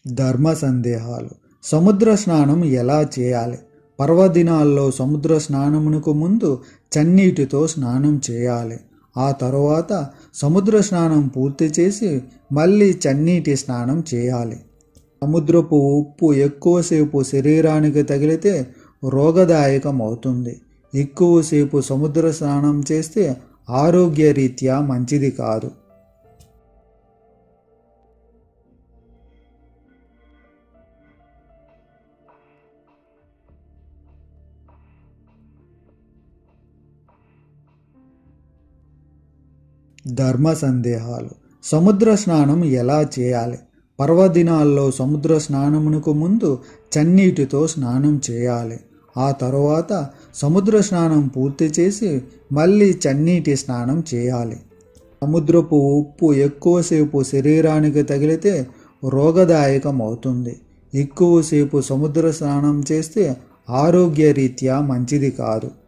ధర్మ సందేహాలు సముద్ర స్నానం ఎలా చేయాలి పర్వదినాల్లో సముద్ర స్నానమునకు ముందు చన్నీటితో స్నానం చేయాలి ఆ తరువాత సముద్ర స్నానం పూర్తి చేసి మళ్ళీ చన్నీటి స్నానం చేయాలి సముద్రపు ఉప్పు ఎక్కువసేపు శరీరానికి తగిలితే రోగదాయకం అవుతుంది ఎక్కువసేపు సముద్ర స్నానం చేస్తే ఆరోగ్యరీత్యా మంచిది కాదు ధర్మ సందేహాలు సముద్ర స్నానం ఎలా చేయాలి పర్వదినాల్లో సముద్ర స్నానమునకు ముందు చన్నీటితో స్నానం చేయాలి ఆ తరువాత సముద్ర స్నానం పూర్తి చేసి మళ్ళీ చన్నీటి స్నానం చేయాలి సముద్రపు ఉప్పు ఎక్కువసేపు శరీరానికి తగిలితే రోగదాయకం అవుతుంది ఎక్కువసేపు సముద్ర స్నానం చేస్తే ఆరోగ్యరీత్యా మంచిది కాదు